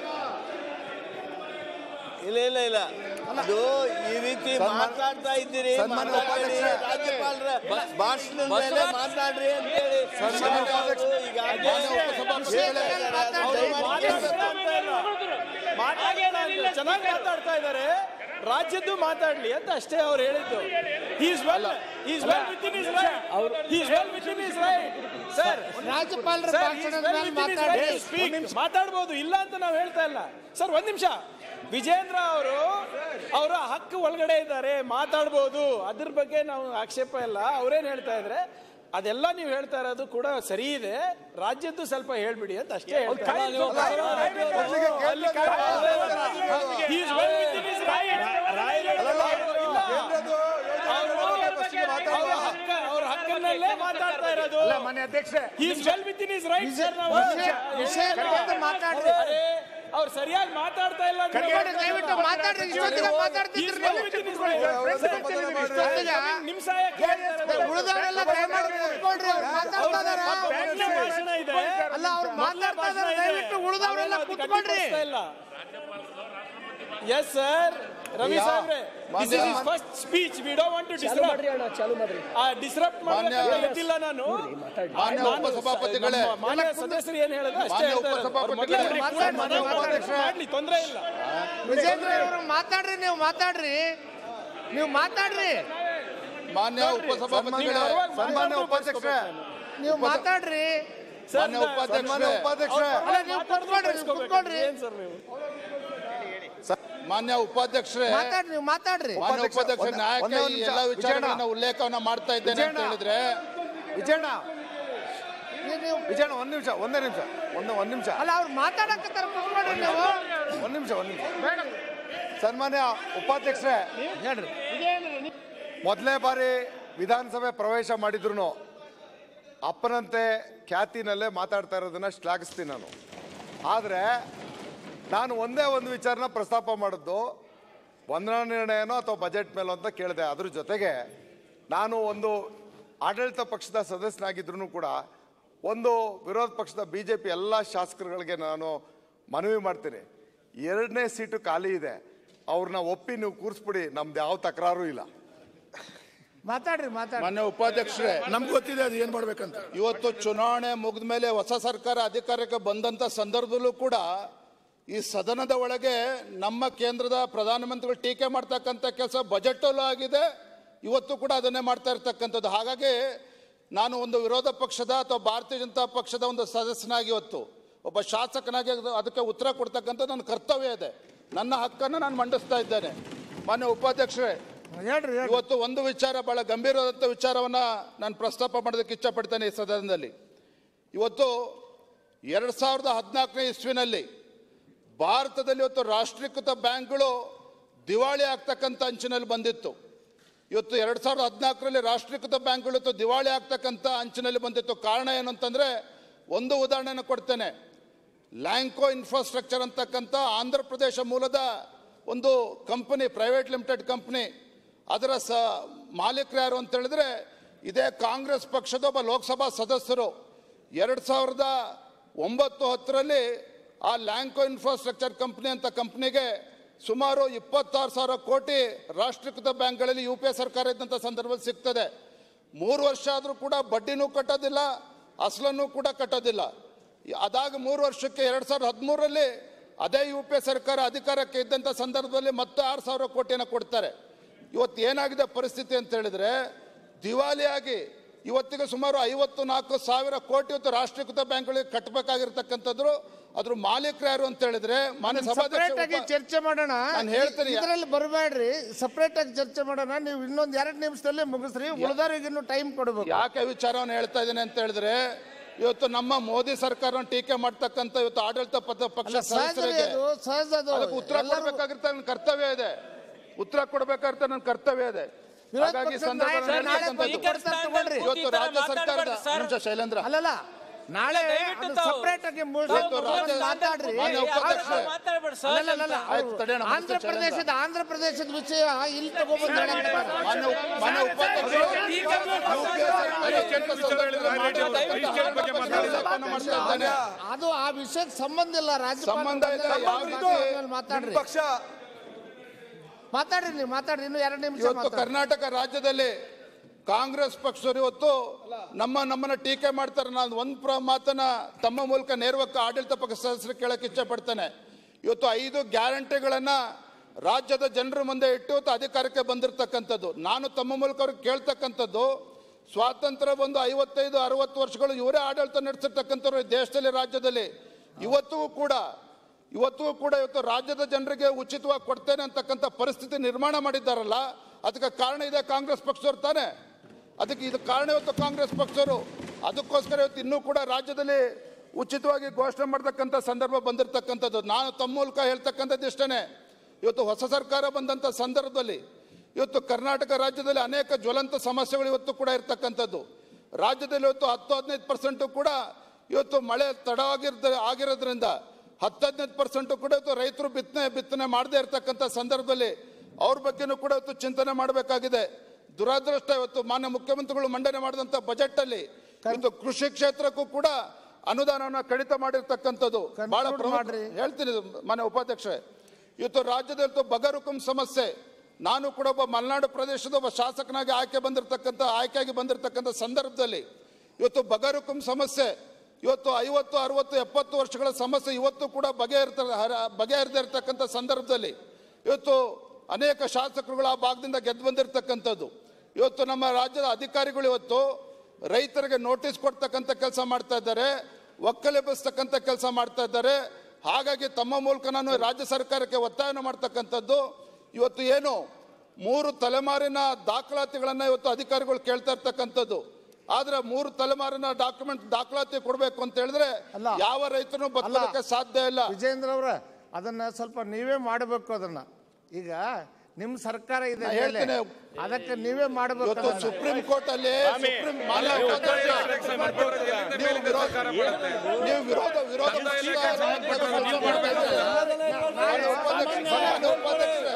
ಇಲ್ಲ ಇಲ್ಲ ಇಲ್ಲ ಅದು ಈ ರೀತಿ ಮಾತಾಡ್ತಾ ಇದ್ದೀರಿ ಸನ್ಮಾನ್ಯ ಮಾತಾಡಿ, ಉಪಾಧ್ಯಕ್ಷರೇ. ರಾಜ್ಯಪಾಲರ ಭಾಷಣದ ಮೇಲೆ ಮಾತಾಡ್ರಿ ಅಂತೇಳಿ ಈಗಾಗಲೇ ವಿಷಯದ ಮೇಲೆ ಮಾತಾಡ್ರಿ ಚೆನ್ನಾಗಿ ಮಾತಾಡ್ತಾ ಇದ್ದಾರೆ ರಾಜ್ಯದ್ದು ಮಾತಾಡ್ಲಿ ಅಂತ ಅಷ್ಟೇ ಅವ್ರು ಹೇಳಿದ್ದು is well is well within his right is well within his right sir ರಾಜ್ಯಪಾಲರ ಭಾಷಣದ ಮೇಲೆ ಮಾತಾಡ್ರಿ ಮಾತಾಡ್ಬೋದು ಇಲ್ಲ ಅಂತ ನಾವು ಹೇಳ್ತಾ ಇಲ್ಲ ಸರ್ ಒಂದ್ ನಿಮಿಷ ವಿಜೇಂದ್ರ ಅವರು ಅವರ ಹಕ್ಕು ಒಳಗಡೆ ಇದ್ದಾರೆ ಮಾತಾಡ್ಬೋದು ಅದ್ರ ಬಗ್ಗೆ ನಾವು ಆಕ್ಷೇಪ ಇಲ್ಲ ಅವ್ರೇನ್ ಹೇಳ್ತಾ ಇದ್ರೆ ಅದೆಲ್ಲ ನೀವು ಹೇಳ್ತಾ ಇರೋದು ಕೂಡ ಸರಿ ಇದೆ ರಾಜ್ಯದ್ದು ಸ್ವಲ್ಪ ಹೇಳ್ಬಿಡಿ ಅಂತ ಅಷ್ಟೇ ಹೇಳ್ತಾ ಇರೋದು. ಅಲ್ಲಿ He is well within his right. ಇಲ್ಲ. ಅವ್ರ ಹಕ್ಕ ಅವ್ರ ಹಕ್ಕನ್ನ ವಿಷಯದಲ್ಲೇ ಮಾತಾಡ್ತಾ ಇರೋದು ಅಲ್ಲ ಮಾನ್ಯ ಅಧ್ಯಕ್ಷೆ is well within his right sir ನಾವು ವಿಷಯ- ವಿಷಯ ಕಡೆಯಿಂದ ಮಾತಾಡ್ರಿ. ಅರೆ, ಅವ್ರು ಸರಿಯಾಗಿ ಮಾತಾಡ್ತಾ ಇಲ್ಲ ಅಂತ ಕಡೆಗೆ ಹೇಳ್ತಾರೆ. ದಯವಿಟ್ಟು ಮಾತಾಡ್ರಿ ಇಷ್ಟೊತ್ತಿಗೆ He is ಮಾತಾಡ್ತಿದ್ರು well ನೀವು. within his right. ಇಷ್ಟೊತ್ತಿಗೆ ನಿಮ್ ಸಹಾಯ ಕೇಳ್ತಾರೆ. ಉಳಿದವರೆಲ್ಲ ದಯಮಾಡಿ ಕೂತ್ಕೊಳ್ರಿ ಅವ್ರು ಮಾತಾಡ್ತಾ ಇದಾರೆ ಮೊದ್ಲೇ ಭಾಷಣ ಇದೆ ಅಲ್ಲ ಅವ್ರು ಮೊದ್ಲೇ ಮಾತಾಡ್ತಾ ಭಾಷಣ ಇದಾರೆ ಇದೆ. ದಯವಿಟ್ಟು ಉಳಿದವರೆಲ್ಲ ನಾವೇನು ಅದಕ್ಕೆ ಕೂತ್ಕೊಳ್ರಿ ಅಡ್ಡಿಪಡಿಸ್ತಾ ಇಲ್ಲ ಎಸ್ ಸರ್ ರವಿ ಯಾ- ಸಾಹೇಬ್ರೆ ದಿಸ್ ಇಸ್ ಮಾನ್ಯ- first speech we don't want to disturb disturb ಮಾಡಲಿಲ್ಲ ನಾನು ಮಾನ್ಯ ನಾನು ಉಪಸಭಾಪತಿಗಳೇ ನಮ್ಮ ಮಾನ್ಯ ಸದಸ್ಯರು ಏನ್ ಹೇಳಿದ್ರು ಅಷ್ಟೇ ಮಾನ್ಯ ಹೇಳ್ತಾ ಇರೋದು. ಅವ್ರು ಮೊದ್ಲೇ ಉಪಸಭಾಪತಿಗಳೇ. report ಮಾನ್ಯ ಮಾಡಿ, ಉಪಾಧ್ಯಕ್ಷರೇ. ಮಾಡ್ಲಿ ತೊಂದ್ರೆ ಇಲ್ಲ ವಿಜೇಂದ್ರ ಅವರು ಮಾತಾಡ್ರಿ ನೀವು ಮಾತಾಡ್ರಿ ನೀವು ಮಾತಾಡ್ರಿ ಮಾನ್ಯ ಉಪಸಭಾಪತಿಗಳೇ ಸನ್ಮಾನ್ಯ ಉಪಾಧ್ಯಕ್ಷರೇ ನೀವು ಮಾತಾಡ್ರಿ ಮಾನ್ಯ ಉಪಾಧ್ಯಕ್ಷರೇ ಉಪಾಧ್ಯಕ್ಷರೇ ಅಲ್ಲ ನೀವು ಕೂತ್ಕೊಳ್ರಿ ನೀವು ಕೂತ್ಕೊಳ್ರಿ ಏನ್ ಸರ್ ನೀವು ಮಾನ್ಯ ಉಪಾಧ್ಯಕ್ಷರೇ ಮಾತಾಡ್ರಿ ನೀವು ಮಾತಾಡ್ರಿ ಮಾನ್ಯ ಉಪಾಧ್ಯಕ್ಷ ಒಂದೇ- ನ್ಯಾಯಕ್ಕೆ ಒಂದೇ ಈ ಒಂದು ಎಲ್ಲ ನಿಮಿಷ. ವಿಚಾರಗಳನ್ನ ಉಲ್ಲೇಖವನ್ನ ಮಾಡ್ತಾ ಇದ್ದೇನೆ ಅಂತ ವಿಜಯಣ್ಣ. ಹೇಳಿದ್ರೆ ವಿಜಯಣ್ಣ ನೀವು- ನೀವು ವಿಜಯಣ್ಣ ಒಂದ್ ನಿಮಿಷ ಒಂದೇ ನಿಮಿಷ ಒಂದು ಒಂದ್ ನಿಮಿಷ ಅಲ್ಲ ಅವ್ರು ಮಾತಾಡಕತ್ತಾರ ಕೂತ್ಕೊಳ್ರಿ ನೀವು ಒಂದ್ ನಿಮಿಷ ಒಂದ್ ನಿಮಿಷ ಸನ್ಮಾನ್ಯ ಉಪಾಧ್ಯಕ್ಷರೇ ಹೇಳ್ರಿ ಮೊದಲನೇ ಬಾರಿ ವಿಧಾನಸಭೆ ಪ್ರವೇಶ ಮಾಡಿದ್ರು ಅಪ್ಪನಂತೆ ಖ್ಯಾತಿನಲ್ಲೇ ಮಾತಾಡ್ತಾ ಇರೋದನ್ನ ಶ್ಲಾಘಿಸ್ತೀನಿ ನಾನು ಆದರೆ ನಾನು ಒಂದೇ ಒಂದು ವಿಚಾರನ ಪ್ರಸ್ತಾಪ ಮಾಡಿದ್ದು ವಂದನಾ ನಿರ್ಣಯನೋ ಅಥವಾ ಬಜೆಟ್ ಮೇಲೋ ಅಂತ ಕೇಳಿದೆ ಅದ್ರ ಜೊತೆಗೆ ನಾನು ಒಂದು ಆಡಳಿತ ಪಕ್ಷದ ಸದಸ್ಯನಾಗಿದ್ರು ಕೂಡ ಒಂದು ವಿರೋಧ ಪಕ್ಷದ ಬಿ ಜೆ ಪಿ ಎಲ್ಲ ಶಾಸಕರುಗಳಿಗೆ ನಾನು ಮನವಿ ಮಾಡ್ತೀನಿ ಎರಡನೇ ಸೀಟು ಖಾಲಿ ಇದೆ ಅವ್ರನ್ನ ಒಪ್ಪಿ ನೀವು ಕೂರಿಸ್ಬಿಡಿ ನಮ್ದು ಯಾವ ತಕರಾರು ಇಲ್ಲ ಮಾತಾಡ್ರಿ ಮಾತಾಡ್ರಿ ಮಾನ್ಯ ಉಪಾಧ್ಯಕ್ಷರೇ ನಮ್ಗೆ ಗೊತ್ತಿದೆ ಅದು ಏನ್ ಮಾಡ್ಬೇಕಂತ ಇವತ್ತು ಚುನಾವಣೆ ಮುಗಿದ ಮೇಲೆ ಹೊಸ ಸರ್ಕಾರ ಅಧಿಕಾರಕ್ಕೆ ಬಂದಂತ ಸಂದರ್ಭದಲ್ಲೂ ಕೂಡ ಈ ಸದನದ ಒಳಗೆ ನಮ್ಮ ಕೇಂದ್ರದ ಪ್ರಧಾನಮಂತ್ರಿಗಳು ಟೀಕೆ ಮಾಡ್ತಕ್ಕಂಥ ಕೆಲಸ ಬಜೆಟಲ್ಲೂ ಆಗಿದೆ ಇವತ್ತು ಕೂಡ ಅದನ್ನೇ ಮಾಡ್ತಾ ಇರ್ತಕ್ಕಂಥದ್ದು ಹಾಗಾಗಿ ನಾನು ಒಂದು ವಿರೋಧ ಪಕ್ಷದ ಅಥವಾ ಭಾರತೀಯ ಜನತಾ ಪಕ್ಷದ ಒಂದು ಸದಸ್ಯನಾಗಿ ಇವತ್ತು ಒಬ್ಬ ಶಾಸಕನಾಗಿ ಅದು- ಅದಕ್ಕೆ ಉತ್ತರ ಕೊಡ್ತಕ್ಕಂಥದ್ದು ನನ್ನ ಕರ್ತವ್ಯ ಇದೆ ನನ್ನ ಹಕ್ಕನ್ನು ನಾನು ಮಂಡಿಸ್ತಾ ಇದ್ದೇನೆ ಮಾನ್ಯ ಉಪಾಧ್ಯಕ್ಷರೇ ಹೇಳ್ರಿ ಹೇಳ್ರಿ ಇವತ್ತು ಒಂದು ವಿಚಾರ ಬಹಳ ಗಂಭೀರವಾದಂಥ ವಿಚಾರವನ್ನ ನಾನು ಪ್ರಸ್ತಾಪ ಮಾಡೋದಕ್ಕೆ ಇಷ್ಟಪಡ್ತೇನೆ ಈ ಸದನದಲ್ಲಿ ಇವತ್ತು ಎರಡು ಸಾವಿರದ ಹದಿನಾಲ್ಕನೇ ಇಸ್ವಿನಲ್ಲಿ ಭಾರತದಲ್ಲಿ ಇವತ್ತು ರಾಷ್ಟ್ರೀಕೃತ ಬ್ಯಾಂಕ್ಗಳು ದಿವಾಳಿ ಆಗ್ತಕ್ಕಂಥ ಅಂಚಿನಲ್ಲಿ ಬಂದಿತ್ತು ಇವತ್ತು ಎರಡು ಸಾವಿರದ ಹದಿನಾಲ್ಕರಲ್ಲಿ ರಾಷ್ಟ್ರೀಕೃತ ಬ್ಯಾಂಕ್ಗಳು ಇವತ್ತು ದಿವಾಳಿ ಆಗ್ತಕ್ಕಂಥ ಅಂಚಿನಲ್ಲಿ ಬಂದಿತ್ತು ಕಾರಣ ಏನು ಅಂತಂದ್ರೆ ಒಂದು ಉದಾಹರಣೆಯನ್ನು ಕೊಡ್ತೇನೆ ಲ್ಯಾಂಕೋ ಇನ್ಫ್ರಾಸ್ಟ್ರಕ್ಚರ್ ಅಂತಕ್ಕಂಥ ಆಂಧ್ರ ಪ್ರದೇಶ ಮೂಲದ ಒಂದು ಕಂಪನಿ ಪ್ರೈವೇಟ್ ಲಿಮಿಟೆಡ್ ಕಂಪನಿ ಅದರ ಸ ಮಾಲೀಕರು ಯಾರು ಅಂತ ಹೇಳಿದ್ರೆ ಇದೇ ಕಾಂಗ್ರೆಸ್ ಪಕ್ಷದ ಒಬ್ಬ ಲೋಕಸಭಾ ಸದಸ್ಯರು ಎರಡು ಸಾವಿರದ ಒಂಬತ್ತು ಹತ್ತರಲ್ಲಿ ಆ ಲ್ಯಾಂಕೋ ಇನ್ಫ್ರಾಸ್ಟ್ರಕ್ಚರ್ ಕಂಪನಿ ಅಂತ ಕಂಪನಿಗೆ ಸುಮಾರು ಇಪ್ಪತ್ತಾರು ಸಾವಿರ ಕೋಟಿ ರಾಷ್ಟ್ರೀಕೃತ ಬ್ಯಾಂಕ್ಗಳಲ್ಲಿ ಯು ಪಿ ಎ ಸರ್ಕಾರ ಇದ್ದಂಥ ಸಂದರ್ಭದಲ್ಲಿ ಸಿಗ್ತದೆ ಮೂರು ವರ್ಷ ಆದರೂ ಕೂಡ ಬಡ್ಡಿನೂ ಕಟ್ಟೋದಿಲ್ಲ ಅಸಲನ್ನು ಕೂಡ ಕಟ್ಟೋದಿಲ್ಲ ಈ- ಅದಾದ ಮೂರು ವರ್ಷಕ್ಕೆ ಎರಡು ಸಾವಿರದ ಹದಿಮೂರರಲ್ಲಿ ಅದೇ ಯು ಪಿ ಎ ಸರ್ಕಾರ ಅಧಿಕಾರಕ್ಕೆ ಇದ್ದಂಥ ಸಂದರ್ಭದಲ್ಲಿ ಮತ್ತೆ ಆರು ಸಾವಿರ ಕೋಟಿಯನ್ನು ಕೊಡ್ತಾರೆ ಇವತ್ತು ಏನಾಗಿದೆ ಪರಿಸ್ಥಿತಿ ಅಂತ ಹೇಳಿದ್ರೆ ದಿವಾಲಿಯಾಗಿ ಇವತ್ತಿಗೆ ಸುಮಾರು ಐವತ್ತು ನಾಲ್ಕು ಸಾವಿರ ಕೋಟಿ ಇವತ್ತು ರಾಷ್ಟ್ರೀಕೃತ ಬ್ಯಾಂಕ್ಗಳಿಗೆ ಕಟ್ಟಬೇಕಾಗಿರ್ತಕ್ಕಂಥದ್ರು ಅದ್ರ ಮಾಲೀಕರು ಯಾರು ಅಂತ ಹೇಳಿದ್ರೆ ಮಾನ್ಯ ಸಪರೇಟ್ ಆಗಿ ಸಭಾಧ್ಯಕ್ಷ ಚರ್ಚೆ ಮಾಡೋಣ ನಾನ್ ಹೇಳ್ತೀನಿ. ಇದರಲ್ಲಿ ಬರಬೇಡ್ರಿ ಸಪರೇಟ್ ಆಗಿ ಚರ್ಚೆ ಮಾಡೋಣ ನೀವು ಇನ್ನೊಂದ್ ಎರಡು ನಿಮಿಷದಲ್ಲಿ ಮುಗಿಸ್ರಿ ಉಳಿದವ್ರಿಗೆ ಇನ್ನು ಟೈಮ್ ಕೊಡ್ಬೇಕು ಯಾಕೆ ವಿಚಾರವನ್ನು ಹೇಳ್ತಾ ಇದ್ದೇನೆ ಅಂತ ಹೇಳಿದ್ರೆ ಇವತ್ತು ನಮ್ಮ ಮೋದಿ ಸರ್ಕಾರ ಟೀಕೆ ಮಾಡ್ತಕ್ಕಂಥ ಇವತ್ತು ಆಡಳಿತ ಪದ ಪಕ್ಷ ಅಲ್ಲ ಸಹಜ ರೀ ಸದಸ್ಯರಿಗೆ ಅದು ಸಹಜ ಅದು ಅದಕ್ಕೆ ಉತ್ತರ ಎಲ್ಲರೂ- ಕೊಡಬೇಕಾಗಿರ್ತ ನನ್ನ ಕರ್ತವ್ಯ ಇದೆ ಉತ್ತರ ಕೊಡಬೇಕಾಗಿರ್ತ ನನ್ನ ಕರ್ತವ್ಯ ಇದೆ ವಿರೋಧ ಹಾಗಾಗಿ ಪಕ್ಷದ ಸಂದರ್ಭ ನಾಯಕರು ನಾಳೆ ಹೇಳ್ತಕ್ಕಂಥದ್ದು. ಕೊಡ್ತಾರೆ ತಗೊಳ್ರಿ. ಇವತ್ತು ರಾಜ್ಯ ಸರ್ಕಾರದ ನಿಮಿಷ ಶೈಲೇಂದ್ರ ಅಲ್ಲಲ್ಲ ನಾಳೆ ದಯವಿಟ್ಟು ತಾವು- ಸಪರೇಟ್ ಆಗಿ ಮುಗಿಸಿ ಇವತ್ತು ರಾಜ್ಯ- ಮಾತಾಡ್ರಿ ಮಾನ್ಯ ಉಪಾಧ್ಯಕ್ಷರೇ. ಮಾತಾಡ್ಬೇಡಿ ಅಲ್ಲಲ್ಲ, ಅಲ್ಲಲ್ಲ, ಆಯ್ತು, ಅವ್ರು ತಡೆಯೋಣ, ಆಂಧ್ರ ಮಿಸ್ಟರ್ ಚಂದ್ರ. ಪ್ರದೇಶದ ಆಂಧ್ರ ಪ್ರದೇಶದ ವಿಷಯ ಇಲ್ಲಿ ತಗೊಬಂದು ಹೇಳಕ್ಕಾಗಲ್ಲ. ಮಾನ್ಯ ಉಪ- ಮಾನ್ಯ ಉಪಾಧ್ಯಕ್ಷರು ಮಾಡ್ತಾ ಇದ್ದಾನೆ. ಅದು ಆ ವಿಷಯಕ್ಕೆ ಸಂಬಂಧ ಇಲ್ಲ ರಾಜ್ಯ ಸಂಬಂಧ ಇಲ್ಲ, ಯಾವ ರೀತಿ- ಮಾತಾಡ್ರಿ ಪಕ್ಷ ಮಾತಾಡ್ರಿ ನೀವು ಮಾತಾಡ್ರಿ ಇನ್ನು ಎರಡು ನಿಮಿಷ ಇವತ್ತು ಮಾತಾಡ್ರಿ ಕರ್ನಾಟಕ ರಾಜ್ಯದಲ್ಲಿ ಕಾಂಗ್ರೆಸ್ ಪಕ್ಷದವರು ಇವತ್ತು ನಮ್ಮ ನಮ್ಮನ್ನ ಟೀಕೆ ಮಾಡ್ತಾರೆ ನಾನು ಒಂದು ಪ್ರ ಮಾತನ್ನ ತಮ್ಮ ಮೂಲಕ ನೇರವಾಗಿ ಆಡಳಿತ ಪಕ್ಷ ಸದಸ್ಯರು ಕೇಳಕ್ಕೆ ಇಚ್ಛೆ ಪಡ್ತೇನೆ ಇವತ್ತು ಐದು ಗ್ಯಾರಂಟಿಗಳನ್ನ ರಾಜ್ಯದ ಜನರ ಮುಂದೆ ಇಟ್ಟು ಇವತ್ತು ಅಧಿಕಾರಕ್ಕೆ ಬಂದಿರತಕ್ಕಂಥದ್ದು ನಾನು ತಮ್ಮ ಮೂಲಕ ಅವ್ರಿಗೆ ಕೇಳ್ತಕ್ಕಂಥದ್ದು ಸ್ವಾತಂತ್ರ್ಯ ಬಂದು ಐವತ್ತೈದು ಅರವತ್ತು ವರ್ಷಗಳು ಇವರೇ ಆಡಳಿತ ನಡೆಸಿರ್ತಕ್ಕಂಥವ್ರು ಈ ದೇಶದಲ್ಲಿ ರಾಜ್ಯದಲ್ಲಿ ಇವತ್ತಿಗೂ ಕೂಡ ಇವತ್ತಿಗೂ ಕೂಡ ಇವತ್ತು ರಾಜ್ಯದ ಜನರಿಗೆ ಉಚಿತವಾಗಿ ಕೊಡ್ತೇನೆ ಅಂತಕ್ಕಂಥ ಪರಿಸ್ಥಿತಿ ನಿರ್ಮಾಣ ಮಾಡಿದ್ದಾರಲ್ಲ ಅದಕ್ಕೆ ಕಾರಣ ಇದೆ ಕಾಂಗ್ರೆಸ್ ಪಕ್ಷದವ್ರು ತಾನೆ ಅದಕ್ಕೆ ಇದು ಕಾರಣ ಇವತ್ತು ಕಾಂಗ್ರೆಸ್ ಪಕ್ಷದವರು ಅದಕ್ಕೋಸ್ಕರ ಇವತ್ತು ಇನ್ನೂ ಕೂಡ ರಾಜ್ಯದಲ್ಲಿ ಉಚಿತವಾಗಿ ಘೋಷಣೆ ಮಾಡ್ತಕ್ಕಂಥ ಸಂದರ್ಭ ಬಂದಿರತಕ್ಕಂಥದ್ದು ನಾನು ತಮ್ಮ ಮೂಲಕ ಹೇಳ್ತಕ್ಕಂಥದ್ದು ಇಷ್ಟನೇ ಇವತ್ತು ಹೊಸ ಸರ್ಕಾರ ಬಂದಂಥ ಸಂದರ್ಭದಲ್ಲಿ ಇವತ್ತು ಕರ್ನಾಟಕ ರಾಜ್ಯದಲ್ಲಿ ಅನೇಕ ಜ್ವಲಂತ ಸಮಸ್ಯೆಗಳು ಇವತ್ತು ಕೂಡ ಇರ್ತಕ್ಕಂಥದ್ದು ರಾಜ್ಯದಲ್ಲಿ ಇವತ್ತು ಹತ್ತು ಹದಿನೈದು ಪರ್ಸೆಂಟು ಕೂಡ ಇವತ್ತು ಮಳೆ ತಡವಾಗಿರ್ದ ಆಗಿರೋದ್ರಿಂದ ಹತ್ತು ಹದಿನೈದು ಪರ್ಸೆಂಟು ಕೂಡ ಇವತ್ತು ರೈತರು ಬಿತ್ತನೆ ಬಿತ್ತನೆ ಮಾಡದೇ ಇರತಕ್ಕಂಥ ಸಂದರ್ಭದಲ್ಲಿ ಅವ್ರ ಬಗ್ಗೆನೂ ಕೂಡ ಇವತ್ತು ಚಿಂತನೆ ಮಾಡಬೇಕಾಗಿದೆ ದುರಾದೃಷ್ಟ ಇವತ್ತು ಮಾನ್ಯ ಮುಖ್ಯಮಂತ್ರಿಗಳು ಮಂಡನೆ ಮಾಡಿದಂಥ ಬಜೆಟ್ ಅಲ್ಲಿ ಇವತ್ತು ಕೃಷಿ ಕ್ಷೇತ್ರಕ್ಕೂ ಕೂಡ ಅನುದಾನವನ್ನು ಕಡಿತ ಮಾಡಿರ್ತಕ್ಕಂಥದ್ದು ಬಹಳ ಪ್ರಮುಖ ಹೇಳ್ತೀನಿ ಮಾನ್ಯ ಉಪಾಧ್ಯಕ್ಷ ಇವತ್ತು ರಾಜ್ಯದಲ್ಲಿ ಬಗರುಕುಂ ಸಮಸ್ಯೆ ನಾನು ಕೂಡ ಒಬ್ಬ ಮಲೆನಾಡು ಪ್ರದೇಶದ ಒಬ್ಬ ಶಾಸಕನಾಗಿ ಆಯ್ಕೆ ಬಂದಿರತಕ್ಕಂಥ ಆಯ್ಕೆಯಾಗಿ ಬಂದಿರತಕ್ಕಂಥ ಸಂದರ್ಭದಲ್ಲಿ ಇವತ್ತು ಬಗರುಕುಂ ಸಮಸ್ಯೆ ಇವತ್ತು ಐವತ್ತು ಅರವತ್ತು ಎಪ್ಪತ್ತು ವರ್ಷಗಳ ಸಮಸ್ಯೆ ಇವತ್ತು ಕೂಡ ಬಗೆಹರ್ತ ಹರ- ಬಗೆಹರದೇ ಇರತಕ್ಕಂಥ ಸಂದರ್ಭದಲ್ಲಿ ಇವತ್ತು ಅನೇಕ ಶಾಸಕರುಗಳು ಆ ಭಾಗದಿಂದ ಗೆದ್ದು ಬಂದಿರತಕ್ಕಂಥದ್ದು ಇವತ್ತು ನಮ್ಮ ರಾಜ್ಯದ ಅಧಿಕಾರಿಗಳು ಇವತ್ತು ರೈತರಿಗೆ ನೋಟಿಸ್ ಕೊಡ್ತಕ್ಕಂಥ ಕೆಲಸ ಮಾಡ್ತಾ ಇದ್ದಾರೆ ಒಕ್ಕಲೆಬ್ಬಿಸ್ತಕ್ಕಂಥ ಕೆಲಸ ಮಾಡ್ತಾ ಇದ್ದಾರೆ ಹಾಗಾಗಿ ತಮ್ಮ ಮೂಲಕ ನಾನು ರಾಜ್ಯ ಸರ್ಕಾರಕ್ಕೆ ಒತ್ತಾಯನ ಮಾಡ್ತಕ್ಕಂಥದ್ದು ಇವತ್ತು ಏನು ಮೂರು ತಲೆಮಾರಿನ ದಾಖಲಾತಿಗಳನ್ನ ಇವತ್ತು ಅಧಿಕಾರಿಗಳು ಕೇಳ್ತಾ ಇರ್ತಕ್ಕಂಥದ್ದು ಆದ್ರೆ ಮೂರು ತಲೆಮಾರಿನ ಡಾಕ್ಯುಮೆಂಟ್ ದಾಖಲಾತಿ ಕೊಡಬೇಕು ಅಂತ ಹೇಳಿದ್ರೆ ಅಲ್ಲ. ಯಾವ ರೈತನು ಬದುಕೋದಕ್ಕೆ ಸಾಧ್ಯ ಇಲ್ಲ ವಿಜೇಂದ್ರ ಅವ್ರ ಅದನ್ನ ಸ್ವಲ್ಪ ನೀವೇ ಮಾಡಬೇಕು ಅದನ್ನ ಈಗ ನಿಮ್ ಸರ್ಕಾರ ಇದೆ ನಾ ಮೇಲೆ. ಹೇಳ್ತೀನಿ. ಅದಕ್ಕೆ ನೀವೇ ಮಾಡಬೇಕು ಇವತ್ತು ಅದನ್ನ. ಸುಪ್ರೀಂ ಕೋರ್ಟ್ ಅಲ್ಲಿ ಸುಪ್ರೀಂ ಮಾನ್ಯ ಉಪಾಧ್ಯಕ್ಷ, ನೀವು ವಿರೋಧ ನೀವು ವಿರೋಧ ವಿರೋಧ ಪಕ್ಷದ ಸಂಬಂಧಪಟ್ಟ ಕೆಲಸ ಮಾಡ್ತಾ ಇದ್ದೀರಾ? ಮಾನ್ಯ ಉಪಾಧ್ಯಕ್ಷ, ಮಾನ್ಯ ಉಪಾಧ್ಯಕ್ಷರೇ,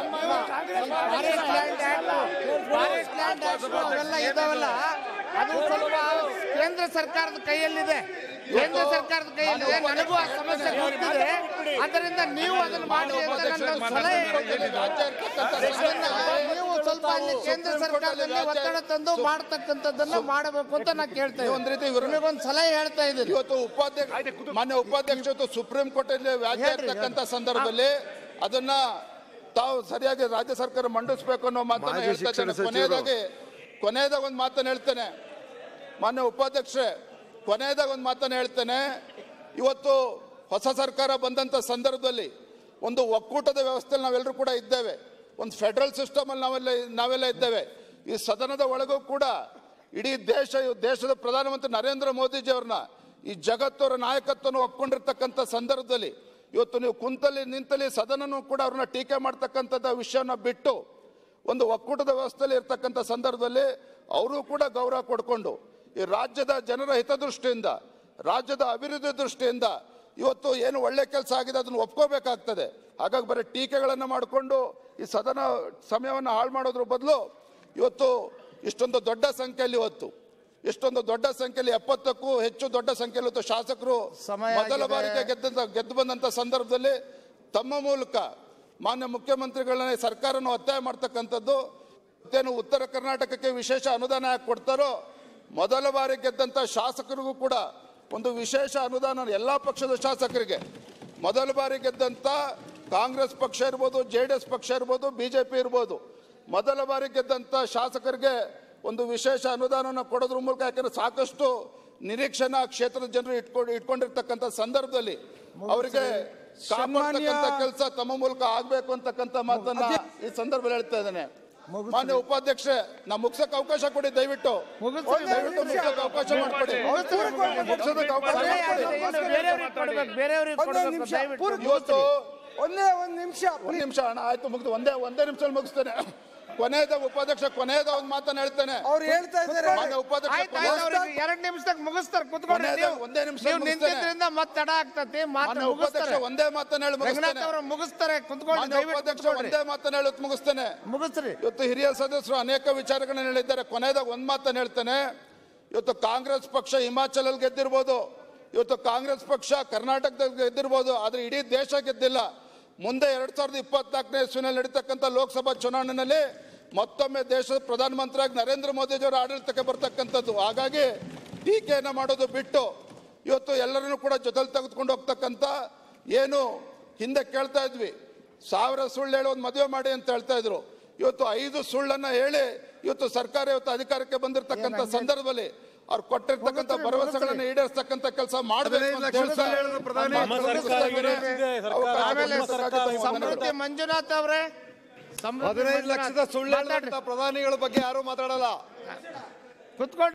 forest land act, forest land act ಅವೆಲ್ಲ ಇದಾವಲ್ಲ ಅದು ಸ್ವಲ್ಪ ಕೇಂದ್ರ ಸರ್ಕಾರದ ಕೈಯಲ್ಲಿದೆ ಕೇಂದ್ರ ಸರ್ಕಾರದ ಕೈಯಲ್ಲಿದೆ ನನಗೂ ಆ ಸಮಸ್ಯೆ ಗೊತ್ತಿದೆ ಅದರಿಂದ ನೀವು ಅದನ್ನ ಮಾಡಿ ಅಂತ ನನ್ನ ಒಂದು ಸಲಹೆ ಕೊಡ್ತೀನಿ. ರಾಜ್ಯ ಇರ್ತಕ್ಕಂಥ ಅದನ್ನ ನೀವು ಸ್ವಲ್ಪ ಅಲ್ಲಿ ಕೇಂದ್ರ ಸರ್ಕಾರದಲ್ಲಿ ಒತ್ತಡ ತಂದು ಮಾಡ್ತಕ್ಕಂಥದ್ದನ್ನ ಮಾಡಬೇಕು ಅಂತ ನಾ ಕೇಳ್ತಾ ನೀವು ಒಂದ್ ರೀತಿ ವಿರೋಧ- ನಿಮಗೊಂದು ಸಲಹೆ ಹೇಳ್ತಾ ಇದ್ದೀನಿ ಇವತ್ತು ಉಪಾಧ್ಯಕ್ಷ ಮಾನ್ಯ ಉಪಾಧ್ಯಕ್ಷ ಇವತ್ತು ಸುಪ್ರೀಂ ಕೋರ್ಟ್ ಅಲ್ಲಿ ವ್ಯಾಜ್ಯ ಹೇಳ್ರಿ, ಇರ್ತಕ್ಕಂಥ ಸಂದರ್ಭದಲ್ಲಿ ಅದನ್ನ ತಾವು ಸರಿಯಾಗಿ ರಾಜ್ಯ ಸರ್ಕಾರ ಮಂಡಿಸ್ಬೇಕು ಅನ್ನೋ ಮಾತನ್ನ ಹೇಳ್ತಾ ಇದ್ದೇನೆ ಕೊನೆಯದಾಗಿ ಕೊನೆಯದಾಗ ಒಂದು ಮಾತನ್ನ ಹೇಳ್ತೇನೆ ಮಾನ್ಯ ಉಪಾಧ್ಯಕ್ಷರೇ ಕೊನೆಯದಾಗ ಒಂದು ಮಾತನ್ನ ಹೇಳ್ತೇನೆ ಇವತ್ತು ಹೊಸ ಸರ್ಕಾರ ಬಂದಂತ ಸಂದರ್ಭದಲ್ಲಿ ಒಂದು ಒಕ್ಕೂಟದ ವ್ಯವಸ್ಥೆಯಲ್ಲಿ ನಾವೆಲ್ಲರೂ ಕೂಡ ಇದ್ದೇವೆ ಒಂದು ಫೆಡರಲ್ ಸಿಸ್ಟಮ್ ಅಲ್ಲಿ ನಾವೆಲ್ಲ ನಾವೆಲ್ಲ ಇದ್ದೇವೆ ಈ ಸದನದ ಒಳಗೂ ಕೂಡ ಇಡೀ ದೇಶ ಇವ್ ದೇಶದ ಪ್ರಧಾನಮಂತ್ರಿ ನರೇಂದ್ರ ಮೋದಿಜಿ ಅವ್ರನ್ನ ಈ ಜಗತ್ತವರ ನಾಯಕತ್ವವನ್ನು ಒಪ್ಕೊಂಡಿರ್ತಕ್ಕಂಥ ಸಂದರ್ಭದಲ್ಲಿ ಇವತ್ತು ನೀವು ಕುಂತಲ್ಲಿ ನಿಂತಲ್ಲಿ ಸದನನೂ ಕೂಡ ಅವ್ರನ್ನ ಟೀಕೆ ಮಾಡ್ತಕ್ಕಂಥದ್ದು ವಿಷಯನ ಬಿಟ್ಟು ಒಂದು ಒಕ್ಕೂಟದ ವ್ಯವಸ್ಥೆಯಲ್ಲಿ ಇರ್ತಕ್ಕಂಥ ಸಂದರ್ಭದಲ್ಲಿ ಅವರು ಕೂಡ ಗೌರವ ಕೊಡ್ಕೊಂಡು ಈ ರಾಜ್ಯದ ಜನರ ಹಿತದೃಷ್ಟಿಯಿಂದ ರಾಜ್ಯದ ಅಭಿವೃದ್ಧಿ ದೃಷ್ಟಿಯಿಂದ ಇವತ್ತು ಏನು ಒಳ್ಳೆ ಕೆಲಸ ಆಗಿದೆ ಅದನ್ನು ಒಪ್ಕೋಬೇಕಾಗ್ತದೆ ಹಾಗಾಗಿ ಬರೀ ಟೀಕೆಗಳನ್ನು ಮಾಡಿಕೊಂಡು ಈ ಸದನ ಸಮಯವನ್ನು ಹಾಳು ಮಾಡೋದ್ರ ಬದಲು ಇವತ್ತು ಇಷ್ಟೊಂದು ದೊಡ್ಡ ಸಂಖ್ಯೆಯಲ್ಲಿ ಇವತ್ತು ಇಷ್ಟೊಂದು ದೊಡ್ಡ ಸಂಖ್ಯೆಯಲ್ಲಿ ಎಪ್ಪತ್ತಕ್ಕೂ ಹೆಚ್ಚು ದೊಡ್ಡ ಸಂಖ್ಯೆಯಲ್ಲಿ ಇವತ್ತು ಶಾಸಕರು ಸಮಯ ಮೊದಲ ಆಗಿದೆ. ಬಾರಿಗೆ ಗೆದ್ದಂತ ಗೆದ್ದು ಬಂದಂತ ಸಂದರ್ಭದಲ್ಲಿ ತಮ್ಮ ಮೂಲಕ ಮಾನ್ಯ ಮುಖ್ಯಮಂತ್ರಿಗಳನ್ನ ಸರ್ಕಾರನ ಒತ್ತಾಯ ಮಾಡ್ತಕ್ಕಂಥದ್ದು ಮತ್ತೇನು ಉತ್ತರ ಕರ್ನಾಟಕಕ್ಕೆ ವಿಶೇಷ ಅನುದಾನ ಯಾಕೆ ಕೊಡ್ತಾರೋ ಮೊದಲ ಬಾರಿ ಗೆದ್ದಂತ ಶಾಸಕರಿಗೂ ಕೂಡ ಒಂದು ವಿಶೇಷ ಅನುದಾನ ಎಲ್ಲಾ ಪಕ್ಷದ ಶಾಸಕರಿಗೆ ಮೊದಲ ಬಾರಿ ಗೆದ್ದಂತ ಕಾಂಗ್ರೆಸ್ ಪಕ್ಷ ಇರ್ಬೋದು ಜೆ ಡಿ ಎಸ್ ಪಕ್ಷ ಇರ್ಬೋದು ಬಿಜೆಪಿ ಇರ್ಬೋದು ಮೊದಲ ಬಾರಿ ಗೆದ್ದಂತ ಶಾಸಕರಿಗೆ ಒಂದು ವಿಶೇಷ ಅನುದಾನವನ್ನು ಕೊಡೋದ್ರ ಮೂಲಕ ಯಾಕಂದ್ರೆ ಸಾಕಷ್ಟು ನಿರೀಕ್ಷಣಾ ಕ್ಷೇತ್ರದ ಜನರು ಇಟ್ಕೊಂಡು ಇಟ್ಕೊಂಡಿರ್ತಕ್ಕಂಥ ಸಂದರ್ಭದಲ್ಲಿ ಅವರಿಗೆ ಕಾಪಾಡ್ತಕ್ಕಂಥ ಕೆಲಸ ತಮ್ಮ ಮೂಲಕ ಆಗ್ಬೇಕು ಅಂತಕ್ಕಂಥ ಮಾತನ್ನ ಈ ಸಂದರ್ಭದಲ್ಲಿ ಹೇಳ್ತಾ ಇದ್ದೇನೆ ಮಾನ್ಯ ಉಪಾಧ್ಯಕ್ಷರೇ ನಾ ಮುಗ್ಸಕ್ ಅವಕಾಶ ಕೊಡಿ ದಯವಿಟ್ಟು ಮುಗಿಸ್ರಿ, ದಯವಿಟ್ಟು ಮುಗ್ಸಕ್ ಅವಕಾಶ ಮಾಡಿಕೊಡಿ ಮುಗ್ಸೋದಕ್ಕೆ ಅವಕಾಶ ಮಾಡಿಕೊಡಿ ಬೇರೆಯವ್ರಿಗೆ ಕೊಡ್ಬೇಕು ಬೇರೆಯವ್ರಿಗೆ ಕೊಡ್ಬೇಕು ದಯವಿಟ್ಟು ಇವತ್ತು ಒಂದೇ ಒಂದ್ ನಿಮಿಷ ಒಂದ್ ನಿಮಿಷ ಅಣ್ಣ ಆಯ್ತು ಮುಗ್ದು ಒಂದೇ ಒಂದೇ ನಿಮಿಷದಲ್ಲಿ ಮುಗಿಸ್ತೇನೆ ಕೊನೆಯದ ಉಪಾಧ್ಯಕ್ಷ ಕೊನೆಯದ ಒಂದು ಮಾತನ್ನ ಹೇಳ್ತೇನೆ ಅವ್ರು ಹೇಳ್ತಾ ಇದ್ದಾರೆ ಮಾನ್ಯ ಉಪಾಧ್ಯಕ್ಷ ಆಯ್ತು ಆಯ್ತು ಅವ್ರಿಗೆ ಎರಡು ನಿಮಿಷದಾಗ ಮುಗಿಸ್ತಾರ ಕುತ್ಕೊಳ್ಳಿ ಕೊನೆಯದಾಗ ನೀವು ಒಂದೇ ನಿಮಿಷ ನೀವು ಮುಗಿಸ್ತೇನೆ. ನಿಂತಿದ್ರಿಂದ ಮತ್ತೆ ತಡ ಆಗ್ತತಿ ಮಾತು ಮಾನ್ಯ ಉಪಾಧ್ಯಕ್ಷ ಮುಗಿಸ್ತಾರೆ ಒಂದೇ ಮಾತನ್ನ ಹೇಳಿ ರಂಗನಾಥ್ ಮುಗಿಸ್ತೇನೆ ಅವರು ಮುಗಿಸ್ತಾರೆ ಕುತ್ಕೊಳ್ಳಿ ಮಾನ್ಯ ದಯವಿಟ್ಟು ಉಪಾಧ್ಯಕ್ಷ ಕುತ್ಕೊಳ್ರಿ. ಒಂದೇ ಮಾತನ್ನ ಹೇಳಿ ಮುಗಿಸ್ತೇನೆ ಮುಗಿಸ್ರಿ ಇವತ್ತು ಹಿರಿಯ ಸದಸ್ಯರು ಅನೇಕ ವಿಚಾರಗಳನ್ನ ಹೇಳಿದ್ದಾರೆ ಕೊನೆಯದಾಗ ಒಂದ್ ಮಾತನ್ನ ಹೇಳ್ತೇನೆ ಇವತ್ತು ಕಾಂಗ್ರೆಸ್ ಪಕ್ಷ ಹಿಮಾಚಲಲ್ಲಿ ಗೆದ್ದಿರ್ಬೋದು ಇವತ್ತು ಕಾಂಗ್ರೆಸ್ ಪಕ್ಷ ಕರ್ನಾಟಕದಲ್ಲಿ ಗೆದ್ದಿರ್ಬೋದು ಆದ್ರೆ ಇಡೀ ದೇಶ ಗೆದ್ದಿಲ್ಲ ಮುಂದೆ ಎರಡ್ ಸಾವಿರದ ಇಪ್ಪತ್ನಾಲ್ಕನೇ ಇಸ್ವಿನಲ್ಲಿ ನಡೀತಕ್ಕಂಥ ಲೋಕಸಭಾ ಚುನಾವಣೆಯಲ್ಲಿ ಮತ್ತೊಮ್ಮೆ ದೇಶದ ಪ್ರಧಾನಮಂತ್ರಿಯಾಗಿ ನರೇಂದ್ರ ಮೋದಿಜಿಯವರ ಆಡಳಿತಕ್ಕೆ ಬರ್ತಕ್ಕಂಥದ್ದು ಹಾಗಾಗಿ ಟೀಕೆಯನ್ನ ಮಾಡೋದು ಬಿಟ್ಟು ಇವತ್ತು ಎಲ್ಲರನ್ನೂ ಕೂಡ ಜೊತೆಲಿ ತೆಗೆದುಕೊಂಡು ಹೋಗ್ತಕ್ಕಂಥ ಏನು ಹಿಂದೆ ಕೇಳ್ತಾ ಇದ್ವಿ ಸಾವಿರ ಸುಳ್ಳು ಹೇಳಿ ಒಂದು ಮದುವೆ ಮಾಡಿ ಅಂತ ಹೇಳ್ತಾ ಇದ್ರು ಇವತ್ತು ಐದು ಸುಳ್ಳನ್ನ ಹೇಳಿ ಇವತ್ತು ಸರ್ಕಾರ ಇವತ್ತು ಅಧಿಕಾರಕ್ಕೆ ಬಂದಿರತಕ್ಕಂಥ ಸಂದರ್ಭದಲ್ಲಿ ಅವ್ರು ಕೊಟ್ಟಿರ್ತಕ್ಕಂಥ ಭರವಸೆಗಳನ್ನ ಈಡೇರಿಸ್ತಕ್ಕಂಥ ಕೆಲಸ ಮಾಡಬೇಕು ಅಂತ ಹೇಳ್ತಾ ನಮ್ಮ ಸರ್ಕಾರ ಈಡೇರಿಸಿದೆ, ಸರ್ಕಾರ. ಆಮೇಲೆ ನಮ್ಮ ಸರ್ಕಾರ ಸಮೃದ್ಧಿ ಮಂಜುನಾಥ್ ಅವರೇ ಸಮೃದ್ಧಿ ಹದಿನೈದು ಮಂಜುನಾಥ್ ಲಕ್ಷದ ಸುಳ್ಳು ಮಾತಾಡ್ರಿ. ಪ್ರಧಾನಿಗಳ ಬಗ್ಗೆ ಯಾರು ಮಾತಾಡಲ್ಲ ಕುತ್ಕೊಳ್ಳಿ